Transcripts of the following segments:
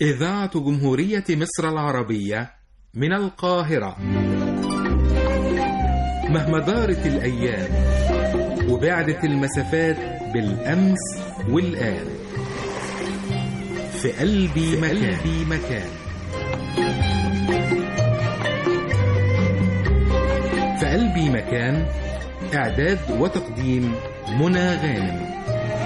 إذاعة جمهورية مصر العربية من القاهرة مهما دارت الأيام وبعدت المسافات بالأمس والآن في قلبي مكان, قلبي مكان في قلبي مكان إعداد وتقديم منى غانم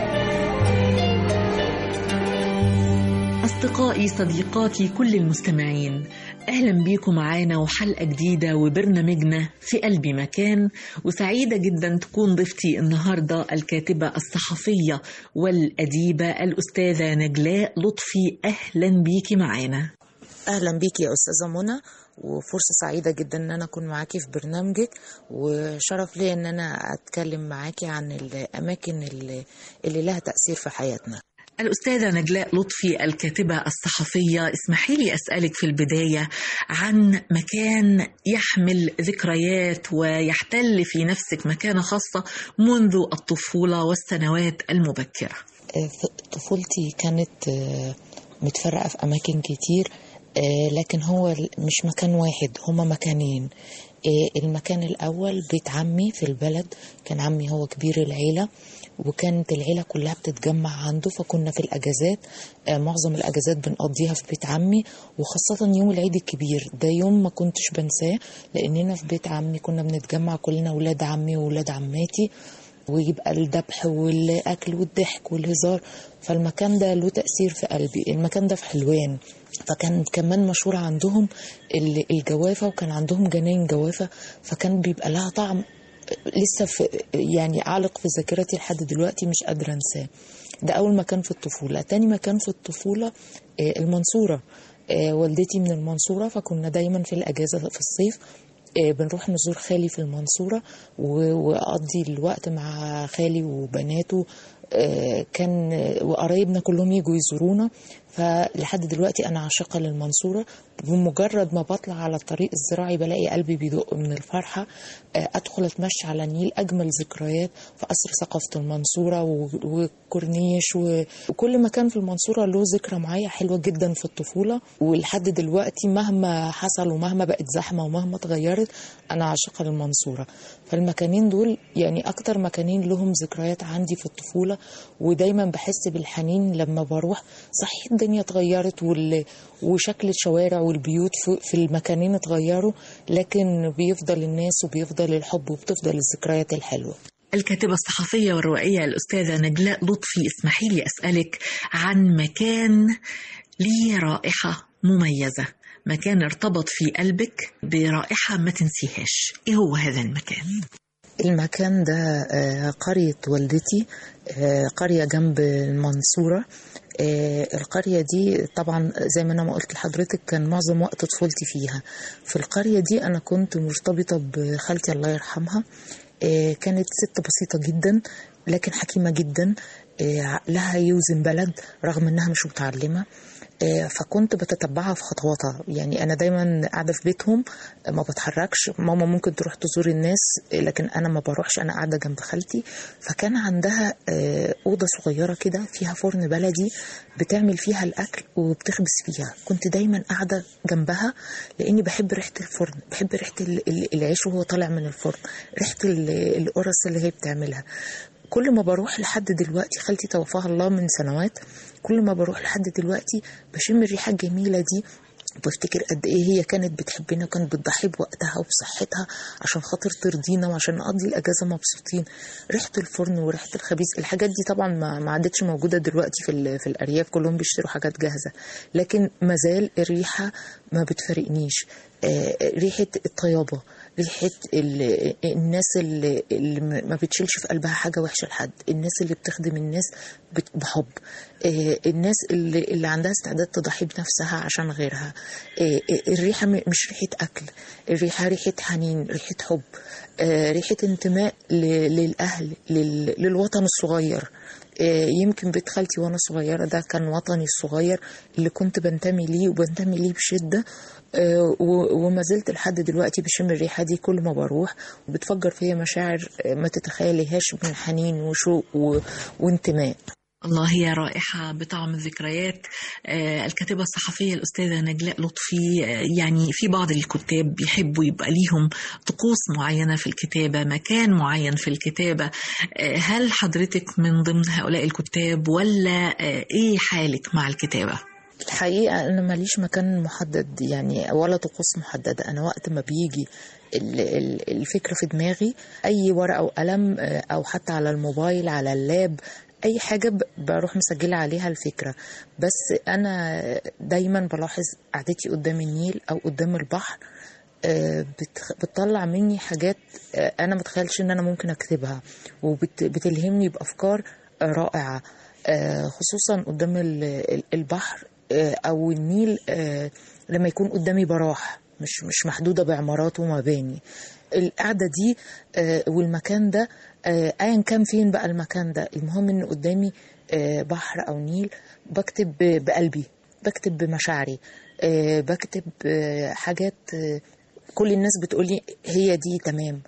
أصدقائي صديقاتي كل المستمعين أهلا بيكم معانا وحلقة جديدة وبرنامجنا في قلبي مكان وسعيدة جدا تكون ضيفتي النهاردة الكاتبة الصحفية والأديبة الأستاذة نجلاء لطفي أهلا بيكي معانا اهلا بيكي يا استاذه منى وفرصه سعيده جدا ان انا اكون معاكي في برنامجك وشرف لي ان انا اتكلم معاكي عن الاماكن اللي, اللي لها تاثير في حياتنا الأستاذة نجلاء لطفي الكاتبة الصحفية اسمحي لي أسألك في البداية عن مكان يحمل ذكريات ويحتل في نفسك مكانة خاصة منذ الطفولة والسنوات المبكرة طفولتي كانت متفرقة في أماكن كتير لكن هو مش مكان واحد هما مكانين المكان الأول بيت عمي في البلد كان عمي هو كبير العيلة وكانت العيلة كلها بتتجمع عنده فكنا في الأجازات معظم الأجازات بنقضيها في بيت عمي وخاصة يوم العيد الكبير ده يوم ما كنتش بنساه لأننا في بيت عمي كنا بنتجمع كلنا ولاد عمي وولاد عماتي ويبقى الذبح والأكل والضحك والهزار فالمكان ده له تأثير في قلبي المكان ده في حلوان فكان كمان مشهور عندهم الجوافة وكان عندهم جناين جوافة فكان بيبقى لها طعم لسه في يعني عالق في ذاكرتي لحد دلوقتي مش قادرة انساه ده أول مكان في الطفولة تاني مكان في الطفولة المنصورة والدتي من المنصورة فكنا دايما في الأجازة في الصيف بنروح نزور خالي في المنصورة وأقضي الوقت مع خالي وبناته كان وقرايبنا كلهم يجوا يزورونا فلحد دلوقتي انا عاشقه للمنصوره بمجرد ما بطلع على الطريق الزراعي بلاقي قلبي بيدق من الفرحه ادخل اتمشى على النيل اجمل ذكريات في قصر ثقافه المنصوره وكورنيش وكل مكان في المنصوره له ذكرى معايا حلوه جدا في الطفوله ولحد دلوقتي مهما حصل ومهما بقت زحمه ومهما اتغيرت انا عاشقه للمنصوره فالمكانين دول يعني اكتر مكانين لهم ذكريات عندي في الطفوله ودايما بحس بالحنين لما بروح صحيح الدنيا اتغيرت وال... وشكل الشوارع والبيوت في... في المكانين اتغيروا لكن بيفضل الناس وبيفضل الحب وبتفضل الذكريات الحلوه الكاتبة الصحفية والروائية الأستاذة نجلاء لطفي اسمحي لي أسألك عن مكان ليه رائحة مميزة مكان ارتبط في قلبك برائحة ما تنسيهاش إيه هو هذا المكان؟ المكان ده قرية والدتي قرية جنب المنصورة القرية دي طبعا زي ما أنا ما قلت لحضرتك كان معظم وقت طفولتي فيها في القرية دي أنا كنت مرتبطة بخالتي الله يرحمها كانت ست بسيطة جدا لكن حكيمة جدا عقلها يوزن بلد رغم انها مش متعلمه فكنت بتتبعها في خطواتها يعني انا دايما قاعده في بيتهم ما بتحركش ماما ممكن تروح تزور الناس لكن انا ما بروحش انا قاعده جنب خالتي فكان عندها اوضه صغيره كده فيها فرن بلدي بتعمل فيها الاكل وبتخبز فيها كنت دايما قاعده جنبها لاني بحب ريحه الفرن بحب ريحه العيش وهو طالع من الفرن ريحه القرص اللي هي بتعملها كل ما بروح لحد دلوقتي خالتي توفاها الله من سنوات كل ما بروح لحد دلوقتي بشم الريحة الجميلة دي بفتكر قد ايه هي كانت بتحبنا وكانت بتضحي بوقتها وبصحتها عشان خاطر ترضينا وعشان نقضي الاجازه مبسوطين ريحه الفرن وريحه الخبيز الحاجات دي طبعا ما, ما عادتش موجوده دلوقتي في في الارياف كلهم بيشتروا حاجات جاهزه لكن مازال الريحه ما بتفارقنييش آه ريحه الطيابه ريحة الناس اللي, اللي ما بتشيلش في قلبها حاجة وحشة لحد الناس اللي بتخدم الناس بحب الناس اللي, اللي عندها استعداد تضحي بنفسها عشان غيرها الريحة مش ريحة أكل الريحة ريحة حنين ريحة حب ريحة انتماء للأهل للوطن الصغير يمكن بيت خالتي وانا صغيره ده كان وطني الصغير اللي كنت بنتمي ليه وبنتمي ليه بشده وما زلت لحد دلوقتي بشم الريحه دي كل ما بروح وبتفجر فيا مشاعر ما تتخيليهاش من حنين وشوق وانتماء الله هي رائحة بطعم الذكريات آه، الكاتبة الصحفية الأستاذة نجلاء لطفي آه، يعني في بعض الكتاب بيحبوا يبقى ليهم طقوس معينة في الكتابة مكان معين في الكتابة آه، هل حضرتك من ضمن هؤلاء الكتاب ولا آه، إيه حالك مع الكتابة؟ الحقيقة أنا ماليش مكان محدد يعني ولا طقوس محددة أنا وقت ما بيجي ال- ال- الفكرة في دماغي أي ورقة وقلم آه، أو حتى على الموبايل على اللاب أي حاجة ب- بروح مسجلة عليها الفكرة بس أنا دايما بلاحظ قعدتي قدام النيل أو قدام البحر آه، بتخ- بتطلع مني حاجات آه، أنا متخيلش إن أنا ممكن أكتبها وبتلهمني بأفكار آه، رائعة آه، خصوصا قدام ال- ال- البحر آه، او النيل آه، لما يكون قدامي براح مش مش محدوده بعمارات ومباني القعده دي آه، والمكان ده آه، ايا كان فين بقى المكان ده المهم ان قدامي آه، بحر او نيل بكتب ب- بقلبي بكتب بمشاعري آه، بكتب آه، حاجات آه، كل الناس بتقولي هي دي تمام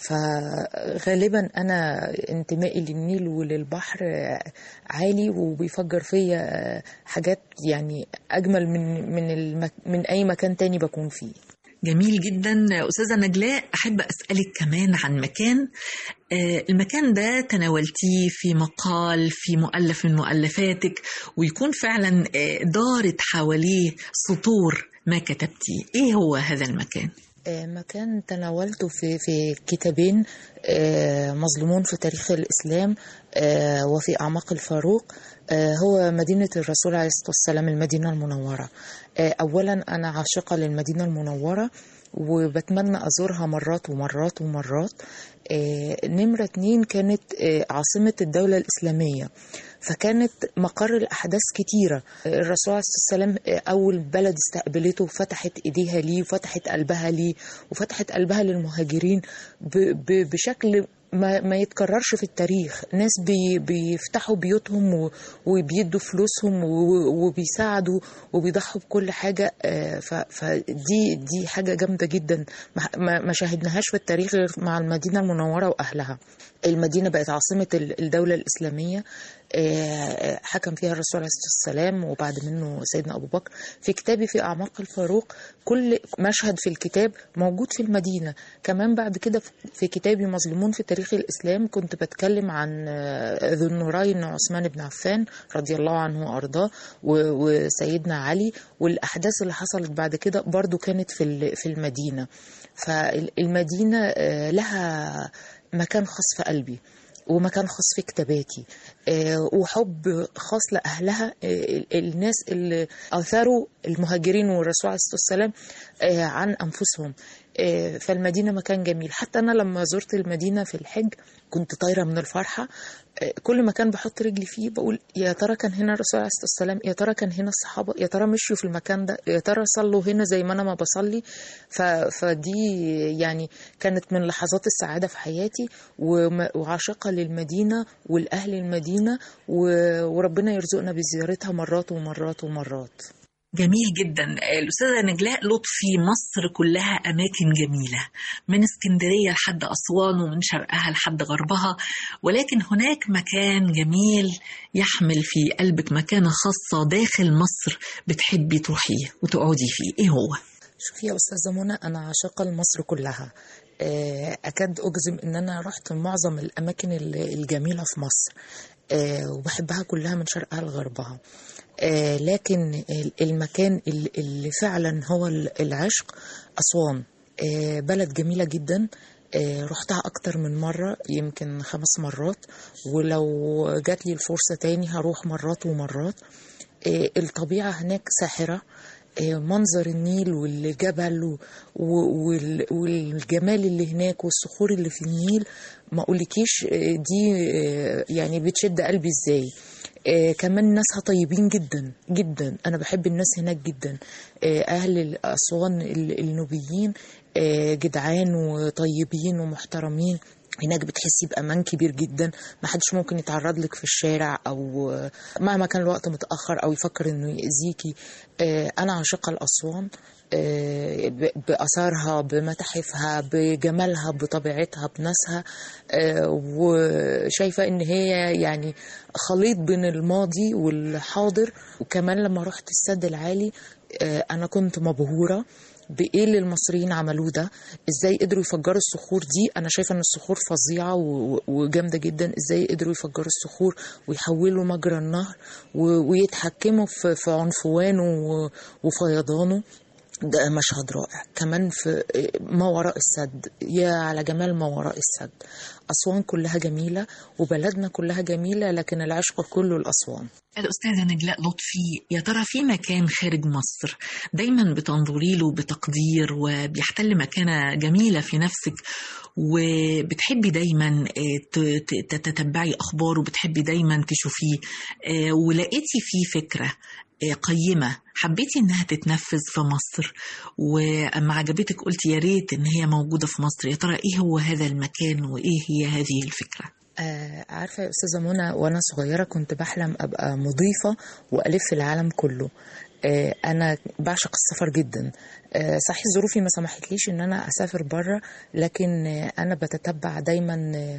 فغالبا انا انتمائي للنيل وللبحر عالي وبيفجر فيا حاجات يعني اجمل من من المك من اي مكان تاني بكون فيه جميل جدا أستاذة نجلاء أحب أسألك كمان عن مكان آه، المكان ده تناولتيه في مقال في مؤلف من مؤلفاتك ويكون فعلا آه، دارت حواليه سطور ما كتبتيه إيه هو هذا المكان؟ آه، مكان تناولته في في كتابين آه، مظلومون في تاريخ الإسلام آه، وفي أعماق الفاروق آه، هو مدينة الرسول عليه الصلاة والسلام المدينة المنورة آه، أولا أنا عاشقة للمدينة المنورة وبتمنى أزورها مرات ومرات ومرات آه، نمرة اتنين كانت آه، عاصمة الدولة الإسلامية فكانت مقر الأحداث كتيرة الرسول عليه الصلاة والسلام آه، أول بلد استقبلته فتحت إيديها ليه وفتحت قلبها ليه وفتحت قلبها للمهاجرين ب- ب- بشكل ما, ما يتكررش في التاريخ ناس بي بيفتحوا بيوتهم و- وبيدوا فلوسهم و- وبيساعدوا وبيضحوا بكل حاجة آه، ف- فدي دي حاجة جامدة جدا ما- ما ما شاهدناهاش في التاريخ غير مع المدينة المنورة وأهلها المدينة بقت عاصمة ال- الدولة الإسلامية آه، حكم فيها الرسول عليه الصلاة والسلام وبعد منه سيدنا أبو بكر في كتابي في أعماق الفاروق كل مشهد في الكتاب موجود في المدينة كمان بعد كده في كتابي مظلومون في تاريخ الإسلام كنت بتكلم عن آه، ذو النورين عثمان بن عفان رضي الله عنه وأرضاه و- وسيدنا علي والأحداث اللي حصلت بعد كده برضو كانت في ال- في المدينة فالمدينة آه، لها مكان خاص في قلبي ومكان خاص في كتاباتي آه، وحب خاص لأهلها آه، الناس اللي أثروا المهاجرين والرسول عليه الصلاة والسلام آه، عن أنفسهم آه، فالمدينة مكان جميل حتى أنا لما زرت المدينة في الحج كنت طايرة من الفرحة آه، كل مكان بحط رجلي فيه بقول يا ترى كان هنا الرسول عليه الصلاة والسلام يا ترى كان هنا الصحابة يا ترى مشوا في المكان ده يا ترى صلوا هنا زي ما أنا ما بصلي ف... فدي يعني كانت من لحظات السعادة في حياتي وم- وعاشقة للمدينة والأهل المدينة و... وربنا يرزقنا بزيارتها مرات ومرات ومرات جميل جدا الأستاذة نجلاء لطفي مصر كلها أماكن جميلة من اسكندرية لحد أسوان ومن شرقها لحد غربها ولكن هناك مكان جميل يحمل في قلبك مكانة خاصة داخل مصر بتحبي تروحيه وتقعدي فيه إيه هو؟ شوفي يا أستاذة منى أنا عاشقة لمصر كلها آه، أكاد أجزم إن أنا رحت معظم الأماكن ال- الجميلة في مصر آه، وبحبها كلها من شرقها لغربها آه، لكن ال- المكان ال- اللي فعلا هو ال- العشق أسوان آه، بلد جميلة جدا آه، رحتها أكتر من مرة يمكن خمس مرات ولو جات لي الفرصة تاني هروح مرات ومرات آه، الطبيعة هناك ساحرة آه، منظر النيل والجبل و- و- وال- والجمال اللي هناك والصخور اللي في النيل ما اقولكيش آه، دي آه، يعني بتشد قلبي ازاي آه، كمان ناسها طيبين جدا جدا انا بحب الناس هناك جدا آه، اهل اسوان ال- النوبيين آه، جدعان وطيبين ومحترمين هناك بتحسي بأمان كبير جدا ما حدش ممكن يتعرض لك في الشارع أو مهما كان الوقت متأخر أو يفكر إنه يأذيكي آه، أنا عاشقة لأسوان آه، ب- بآثارها بمتاحفها بجمالها بطبيعتها بناسها آه، وشايفة إن هي يعني خليط بين الماضي والحاضر وكمان لما رحت السد العالي آه، أنا كنت مبهورة بايه اللي المصريين عملوه ده ازاي قدروا يفجروا الصخور دي انا شايفه ان الصخور فظيعه و- و- وجامده جدا ازاي قدروا يفجروا الصخور ويحولوا مجرى النهر و- ويتحكموا في في عنفوانه و- وفيضانه ده مشهد رائع كمان في ما وراء السد يا على جمال ما وراء السد أسوان كلها جميلة وبلدنا كلها جميلة لكن العشق كله الأسوان الأستاذة نجلاء لطفي يا ترى في مكان خارج مصر دايما بتنظري له بتقدير وبيحتل مكانة جميلة في نفسك وبتحبي دايما آه، ت- ت- تتتبعي أخباره وبتحبي دايما تشوفيه آه، ولقيتي فيه فكرة آه، قيمة حبيتي إنها تتنفذ في مصر وأما عجبتك قلتي يا ريت إن هي موجودة في مصر يا ترى إيه هو هذا المكان وإيه هي هذه الفكرة آه عارفة يا أستاذة منى وأنا صغيرة كنت بحلم أبقى مضيفة وألف العالم كله آه أنا بعشق السفر جدا آه صحيح ظروفي ما سمحتليش إن أنا أسافر بره لكن آه أنا بتتبع دايما آه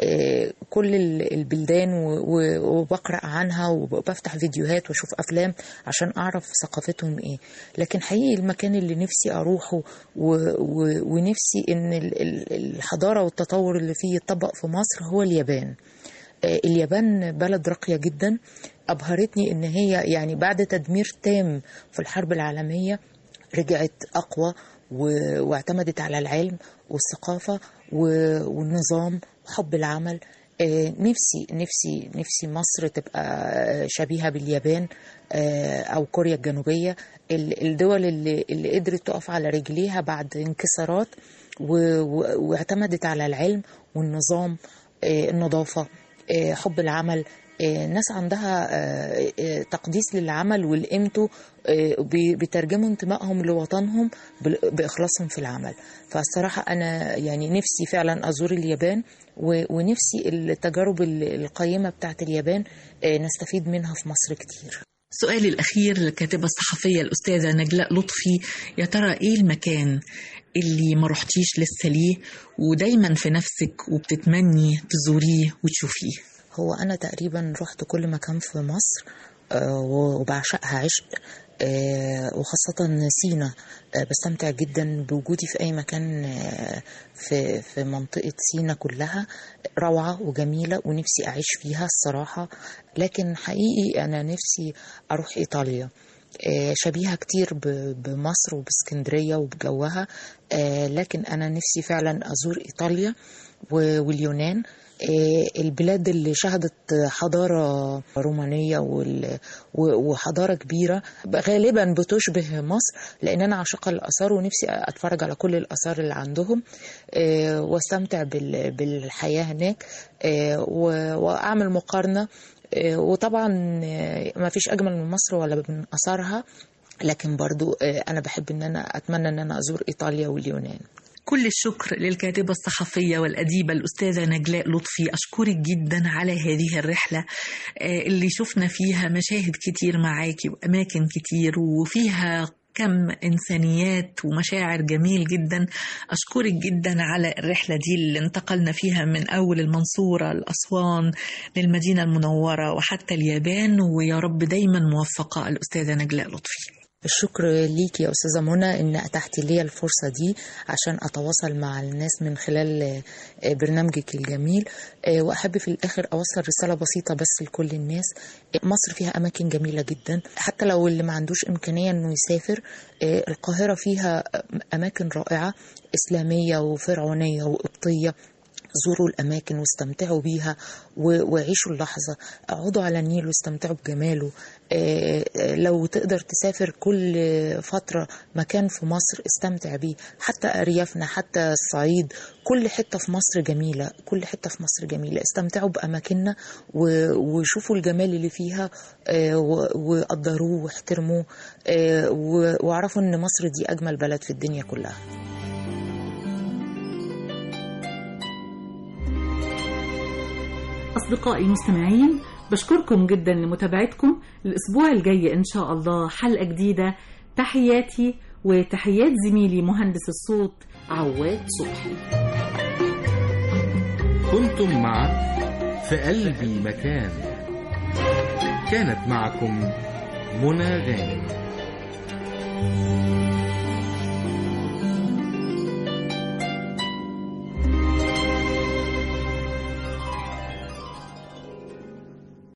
آه كل ال- البلدان و- و- وبقرأ عنها وبفتح فيديوهات وأشوف أفلام عشان أعرف ثقافتهم إيه لكن حقيقي المكان اللي نفسي أروحه و... و... ونفسي إن ال- ال- الحضارة والتطور اللي فيه يتطبق في مصر هو اليابان آه، اليابان بلد راقية جدا أبهرتني إن هي يعني بعد تدمير تام في الحرب العالمية رجعت أقوى و- واعتمدت على العلم والثقافة و- والنظام وحب العمل آه، نفسي نفسي نفسي مصر تبقى شبيهة باليابان آه، أو كوريا الجنوبية ال- الدول اللي, اللي قدرت تقف على رجليها بعد انكسارات و- و- واعتمدت على العلم والنظام آه، النظافة آه، حب العمل آه، ناس عندها آه، آه، تقديس للعمل ولقيمته آه، بي- بيترجموا انتمائهم لوطنهم بال- بإخلاصهم في العمل فالصراحة أنا يعني نفسي فعلا أزور اليابان و- ونفسي التجارب ال- القيمة بتاعت اليابان آه، نستفيد منها في مصر كتير سؤالي الأخير للكاتبة الصحفية الأستاذة نجلاء لطفي يا ترى إيه المكان اللي ما رحتيش لسه ليه ودايما في نفسك وبتتمني تزوريه وتشوفيه هو أنا تقريبا رحت كل مكان في مصر آه، وبعشقها عشق آه، وخاصة سينا آه، بستمتع جدا بوجودي في أي مكان آه، في في منطقة سينا كلها روعة وجميلة ونفسي أعيش فيها الصراحة لكن حقيقي أنا نفسي أروح إيطاليا آه، شبيهة كتير ب- بمصر وباسكندرية وبجوها آه، لكن أنا نفسي فعلا أزور إيطاليا و- واليونان آه، البلاد اللي شهدت حضارة رومانية وال- و- وحضارة كبيرة غالبا بتشبه مصر لأن أنا عاشقة الآثار ونفسي أتفرج على كل الآثار اللي عندهم آه، واستمتع بال- بالحياة هناك آه، و- وأعمل مقارنة آه، وطبعا آه، ما فيش أجمل من مصر ولا من آثارها لكن برضو آه، أنا بحب إن أنا أتمنى إن أنا أزور إيطاليا واليونان كل الشكر للكاتبة الصحفية والأديبة الأستاذة نجلاء لطفي أشكرك جدا على هذه الرحلة آه، اللي شفنا فيها مشاهد كتير معاكي وأماكن كتير وفيها كم إنسانيات ومشاعر جميل جدا أشكرك جدا على الرحلة دي اللي انتقلنا فيها من أول المنصورة لأسوان للمدينة المنورة وحتى اليابان ويا رب دايما موفقة الأستاذة نجلاء لطفي الشكر ليك يا أستاذة منى إن أتحتي لي الفرصة دي عشان أتواصل مع الناس من خلال آه، برنامجك الجميل آه، وأحب في الآخر أوصل رسالة بسيطة بس لكل الناس آه، مصر فيها أماكن جميلة جدا حتى لو اللي ما عندوش إمكانية إنه يسافر آه، القاهرة فيها أماكن رائعة إسلامية وفرعونية وقبطية زوروا الأماكن واستمتعوا بيها و- وعيشوا اللحظة اقعدوا على النيل واستمتعوا بجماله آه، آه، لو تقدر تسافر كل فترة مكان في مصر استمتع بيه حتى أريافنا حتى الصعيد كل حتة في مصر جميلة كل حتة في مصر جميلة استمتعوا بأماكننا و- وشوفوا الجمال اللي فيها آه، و- وقدروه واحترموه آه، و- واعرفوا إن مصر دي أجمل بلد في الدنيا كلها أصدقائي المستمعين بشكركم جدا لمتابعتكم الأسبوع الجاي إن شاء الله حلقة جديدة تحياتي وتحيات زميلي مهندس الصوت عواد صبحي كنتم مع في قلبي مكان كانت معكم منى غانم